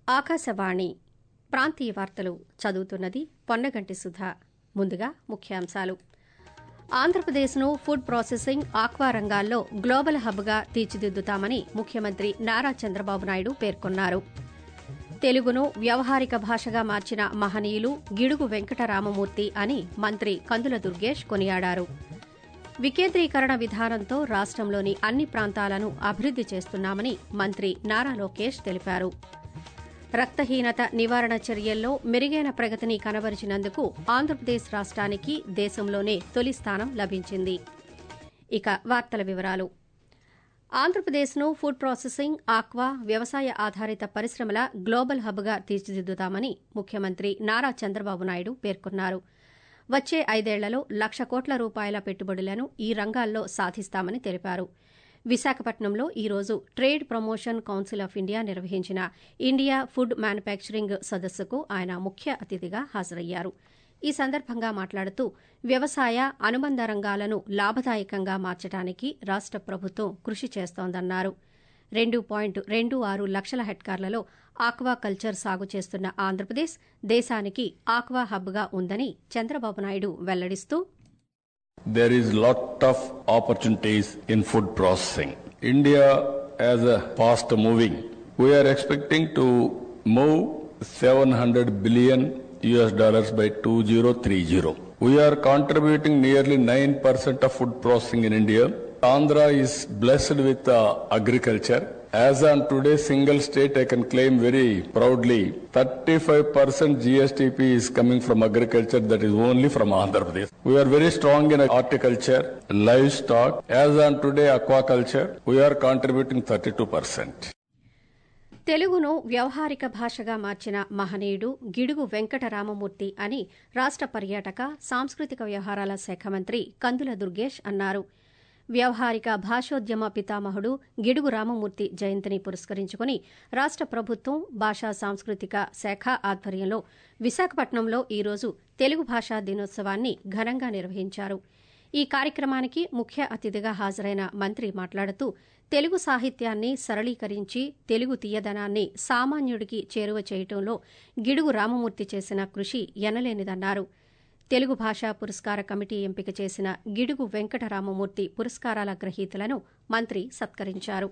ఆకాశవాణి ప్రాంతీయ వార్తలు చదువుతున్నది పొన్నగంటి సుధా ముందుగా ముఖ్యాంశాలు ఆంధ్రప్రదేశ్ను ఫుడ్ ప్రాసెసింగ్ ఆక్వా రంగాల్లో గ్లోబల్ హబ్గా తీర్చిదిద్దుతామని ముఖ్యమంత్రి నారా చంద్రబాబు నాయుడు పేర్కొన్నారు తెలుగును వ్యవహారిక భాషగా మార్చిన మహనీయులు గిడుగు వెంకటరామమూర్తి అని మంత్రి కందుల దుర్గేష్ కొనియాడారు వికేంద్రీకరణ విధానంతో రాష్టంలోని అన్ని ప్రాంతాలను అభివృద్ది చేస్తున్నామని మంత్రి నారా లోకేష్ తెలిపారు రక్తహీనత నివారణ చర్యల్లో మెరుగైన ప్రగతిని కనబరిచినందుకు ఆంధ్రప్రదేశ్ రాష్ట్రానికి దేశంలోనే తొలి స్థానం లభించింది ఇక వార్తల వివరాలు ఆంధ్రప్రదేశ్ను ఫుడ్ ప్రాసెసింగ్ ఆక్వా వ్యవసాయ ఆధారిత పరిశ్రమల గ్లోబల్ హబ్గా తీర్చిదిద్దుతామని ముఖ్యమంత్రి నారా చంద్రబాబు నాయుడు పేర్కొన్నారు వచ్చే ఐదేళ్లలో లక్ష కోట్ల రూపాయల పెట్టుబడులను ఈ రంగాల్లో సాధిస్తామని తెలిపారు విశాఖపట్నంలో ఈ రోజు trade promotion council of India నిర్వహించిన ఇండియా ఫుడ్ మ్యానుఫ్యాక్చరింగ్ సదస్సుకు ఆయన ముఖ్య అతిథిగా హాజరయ్యారు ఈ సందర్భంగా మాట్లాడుతూ వ్యవసాయ అనుబంధ రంగాలను లాభదాయకంగా మార్చడానికి రాష్ట ప్రభుత్వం కృషి చేస్తోందన్నారు రెండు పాయింట్ రెండు ఆరు లక్షల హెక్టార్లలో ఆక్వా కల్చర్ సాగు చేస్తున్న ఆంధ్రప్రదేశ్ దేశానికి ఆక్వా హబ్గా ఉందని Chandrababu Naidu వెల్లడిస్తూ There is lot of opportunities in food processing. India as a fast moving, we are expecting to move 700 billion US dollars by 2030. We are contributing nearly 9% of food processing in India. Andhra is blessed with uh, agriculture. As on today, single state, I can claim very proudly, 35% GSTP is coming from agriculture, that is only from Andhra Pradesh. We are very strong in horticulture, livestock. As on today, aquaculture, we are contributing 32%. తెలుగును వ్యవహారిక భాషగా మార్చిన మహనీయుడు గిడుగు వెంకటరామమూర్తి అని రాష్ట పర్యాటక సాంస్కృతిక వ్యవహారాల శాఖ మంత్రి కందుల దుర్గేష్ అన్నారు వ్యవహారిక భాషోద్యమ పితామహుడు గిడుగు రామమూర్తి జయంతిని పురస్కరించుకుని రాష్ట ప్రభుత్వం భాషా సాంస్కృతిక శాఖ ఆధ్వర్యంలో విశాఖపట్నంలో ఈరోజు తెలుగు భాషా దినోత్సవాన్ని ఘనంగా నిర్వహించారు ఈ కార్యక్రమానికి ముఖ్య అతిథిగా హాజరైన మంత్రి మాట్లాడుతూ తెలుగు సాహిత్యాన్ని సరళీకరించి తెలుగు తీయదనాన్ని సామాన్యుడికి చేరువ చేయటంలో గిడుగు రామమూర్తి చేసిన కృషి ఎనలేనిదన్నారు తెలుగు భాషా పురస్కార కమిటీ ఎంపిక చేసిన గిడుగు వెంకటరామమూర్తి పురస్కారాల గ్రహీతలను మంత్రి సత్కరించారు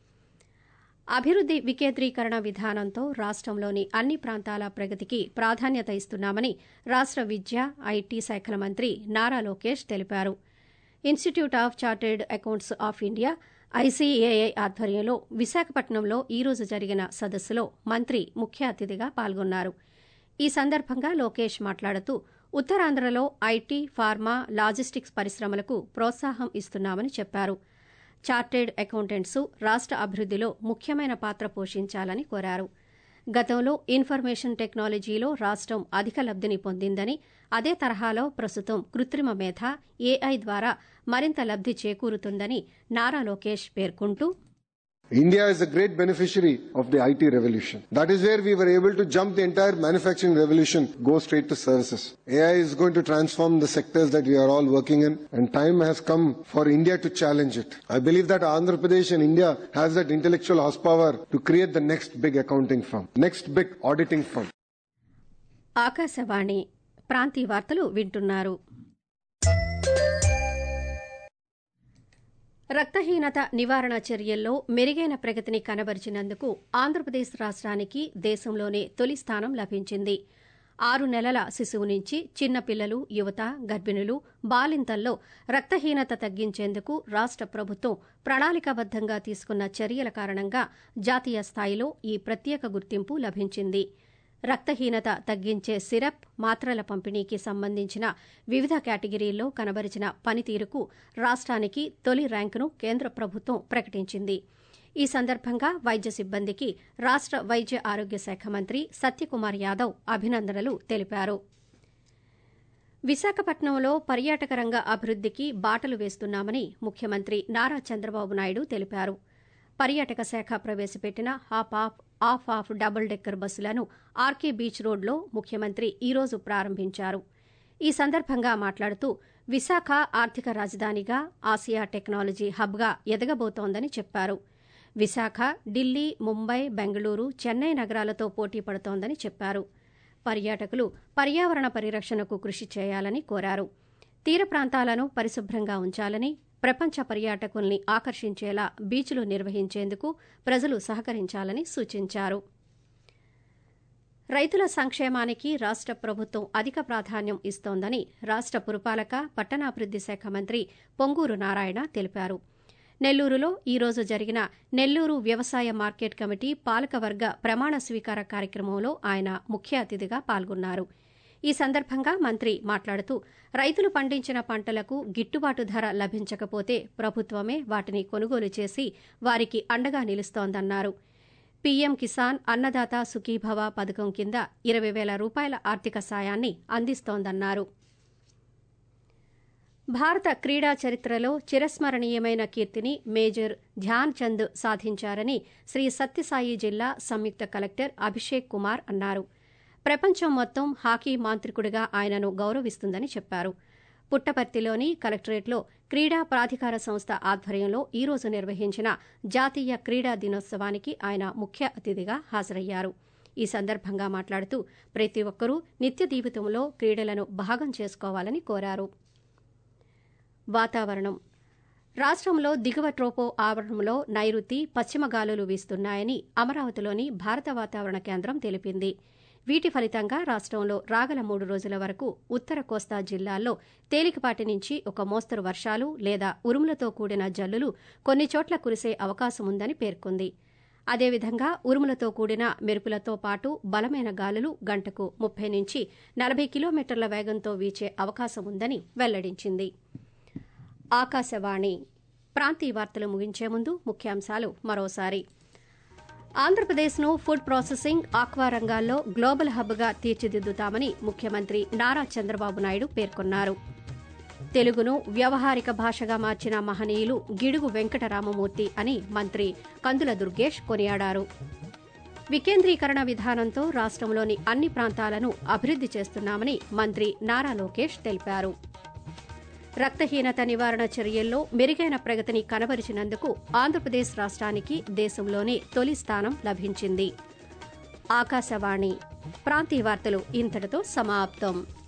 అభివృద్ది వికేంద్రీకరణ విధానంతో రాష్టంలోని అన్ని ప్రాంతాల ప్రగతికి ప్రాధాన్యత ఇస్తున్నామని రాష్ట విద్య ఐటీ శాఖల మంత్రి నారా లోకేష్ తెలిపారు institute of chartered accounts of India ICAI ఆధ్వర్యంలో విశాఖపట్నంలో ఈ రోజు జరిగిన సదస్సులో మంత్రి ముఖ్య అతిథిగా పాల్గొన్నారు ఈ సందర్భంగా లోకేష్ మాట్లాడుతూ ఉత్తరాంధ్రలో ఐటీ ఫార్మా లాజిస్టిక్స్ పరిశ్రమలకు ప్రోత్సాహం ఇస్తున్నామని చెప్పారు చార్టెడ్ అకౌంటెంట్స్ రాష్ట అభివృద్దిలో ముఖ్యమైన పాత్ర పోషించాలని కోరారు గతంలో ఇన్ఫర్మేషన్ టెక్నాలజీలో రాష్టం అధిక లబ్దిని పొందిందని అదే తరహాలో ప్రస్తుతం కృత్రిమ మేధ ఏఐ ద్వారా మరింత లబ్ది చేకూరుతుందని నారా లోకేష్ పేర్కొంటూ India is a great beneficiary of the IT revolution. That is where we were able to jump the entire manufacturing revolution, go straight to services. AI is going to transform the sectors that we are all working in, and time has come for India to challenge it. I believe that Andhra Pradesh and India has that intellectual horsepower to create the next big accounting firm, next big auditing firm. Akashvani ప్రాంతీయ వార్తలు వింటున్నారు రక్తహీనత నివారణ చర్యల్లో మెరుగైన ప్రగతిని కనబరిచినందుకు ఆంధ్రప్రదేశ్ రాష్ట్రానికి దేశంలోనే తొలి స్థానం లభించింది ఆరు నెలల శిశువు నుంచి చిన్నపిల్లలు యువత గర్భిణులు బాలింతల్లో రక్తహీనత తగ్గించేందుకు రాష్ట ప్రభుత్వం ప్రణాళికాబద్దంగా తీసుకున్న చర్యల కారణంగా జాతీయ స్థాయిలో ఈ ప్రత్యేక గుర్తింపు లభించింది రక్తహీనత తగ్గించే సిరప్ మాత్రల పంపిణీకి సంబంధించిన వివిధ కేటగిరీల్లో కనబరిచిన పనితీరుకు రాష్ట్రానికి తొలి ర్యాంకును కేంద్ర ప్రభుత్వం ప్రకటించింది ఈ సందర్భంగా వైద్య సిబ్బందికి రాష్ట వైద్య ఆరోగ్య శాఖ మంత్రి సత్యకుమార్ యాదవ్ అభినందనలు తెలిపారు విశాఖపట్నంలో పర్యాటక రంగ అభివృద్దికి బాటలు వేస్తున్నామని ముఖ్యమంత్రి నారా చంద్రబాబు నాయుడు తెలిపారు పర్యాటక శాఖ ప్రవేశపెట్టిన hop off off off double decker బస్సులను ఆర్కే బీచ్ రోడ్లో ముఖ్యమంత్రి ఈ రోజు ప్రారంభించారు ఈ సందర్భంగా మాట్లాడుతూ విశాఖ ఆర్థిక రాజధానిగా ఆసియా టెక్నాలజీ హబ్గా ఎదగబోతోందని చెప్పారు విశాఖ ఢిల్లీ ముంబై బెంగళూరు చెన్నై నగరాలతో పోటీ పడుతోందని చెప్పారు పర్యాటకులు పర్యావరణ పరిరక్షణకు కృషి చేయాలని కోరారు తీర ప్రాంతాలను పరిశుభ్రంగా ఉంచాలని ప్రపంచ పర్యాటకుల్ని ఆకర్షించేలా బీచ్లు నిర్వహించేందుకు ప్రజలు సహకరించాలని సూచించారు రైతుల సంక్షేమానికి రాష్ట ప్రభుత్వం అధిక ప్రాధాన్యం ఇస్తోందని రాష్ట పురపాలక పట్టణాభివృద్ది శాఖ మంత్రి పొంగూరు నారాయణ తెలిపారు నెల్లూరులో ఈ రోజు జరిగిన నెల్లూరు వ్యవసాయ మార్కెట్ కమిటీ పాలకవర్గ ప్రమాణ స్వీకార కార్యక్రమంలో ఆయన ముఖ్య అతిథిగా పాల్గొన్నారు ఈ సందర్భంగా మంత్రి మాట్లాడుతూ రైతులు పండించిన పంటలకు గిట్టుబాటు ధర లభించకపోతే ప్రభుత్వమే వాటిని కొనుగోలు చేసి వారికి అండగా నిలుస్తోందన్నారు పీఎం కిసాన్ అన్నదాత సుఖీభవ పథకం కింద ఇరవై వేల రూపాయల ఆర్థిక సాయాన్ని అందిస్తోందన్నారు భారత క్రీడా చరిత్రలో చిరస్మరణీయమైన కీర్తిని మేజర్ ధ్యాన్ చంద్ సాధించారని శ్రీ సత్యసాయి జిల్లా సంయుక్త కలెక్టర్ అభిషేక్ కుమార్ అన్నారు ప్రపంచం మొత్తం హాకీ మాంత్రికుడిగా ఆయనను గౌరవిస్తుందని చెప్పారు పుట్టపర్తిలోని కలెక్టరేట్లో క్రీడా ప్రాధికార సంస్థ ఆధ్వర్యంలో ఈ రోజు నిర్వహించిన జాతీయ క్రీడా దినోత్సవానికి ఆయన ముఖ్య అతిథిగా హాజరయ్యారు ఈ సందర్భంగా మాట్లాడుతూ ప్రతి ఒక్కరూ నిత్య జీవితంలో క్రీడలను భాగం చేసుకోవాలని కోరారు వాతావరణం రాష్ట్రంలో దిగువ ట్రోపో ఆవరణంలో నైరుతి పశ్చిమ గాలులు వీస్తున్నాయని అమరావతిలోని భారత వాతావరణ కేంద్రం తెలిపింది వీటి ఫలితంగా రాష్ట్రంలో రాగల మూడు రోజుల వరకు ఉత్తర కోస్తా జిల్లాల్లో తేలికపాటి నుంచి ఒక మోస్తరు వర్షాలు లేదా ఉరుములతో కూడిన జల్లులు కొన్ని చోట్ల కురిసే అవకాశం ఉందని పేర్కొంది అదేవిధంగా ఉరుములతో కూడిన మెరుపులతో పాటు బలమైన గాలులు గంటకు ముప్పై నుంచి నలభై కిలోమీటర్ల వేగంతో వీచే అవకాశం ఉందని వెల్లడించింది ఆకాశవాణి ప్రాంతీయ వార్తలు ముగించే ముందు ముఖ్యాంశాలు మరోసారి ఆంధ్రప్రదేశ్ను ఫుడ్ ప్రాసెసింగ్ ఆక్వా రంగాల్లో గ్లోబల్ హబ్గా తీర్చిదిద్దుతామని ముఖ్యమంత్రి నారా చంద్రబాబు నాయుడు పేర్కొన్నారు తెలుగును వ్యవహారిక భాషగా మార్చిన మహనీయులు గిడుగు వెంకటరామమూర్తి అని మంత్రి కందుల దుర్గేష్ కొనియాడారు వికేంద్రీకరణ విధానంతో రాష్ట్రంలోని అన్ని ప్రాంతాలను అభివృద్ది చేస్తున్నామని మంత్రి నారా లోకేష్ తెలిపారు రక్తహీనత నివారణ చర్యల్లో మెరుగైన ప్రగతిని కనబరిచినందుకు ఆంధ్రప్రదేశ్ రాష్ట్రానికి దేశంలోనే తొలి స్థానం లభించింది ఆకాశవాణి ప్రాంతీయ వార్తలు ఇంతటితో సమాప్తం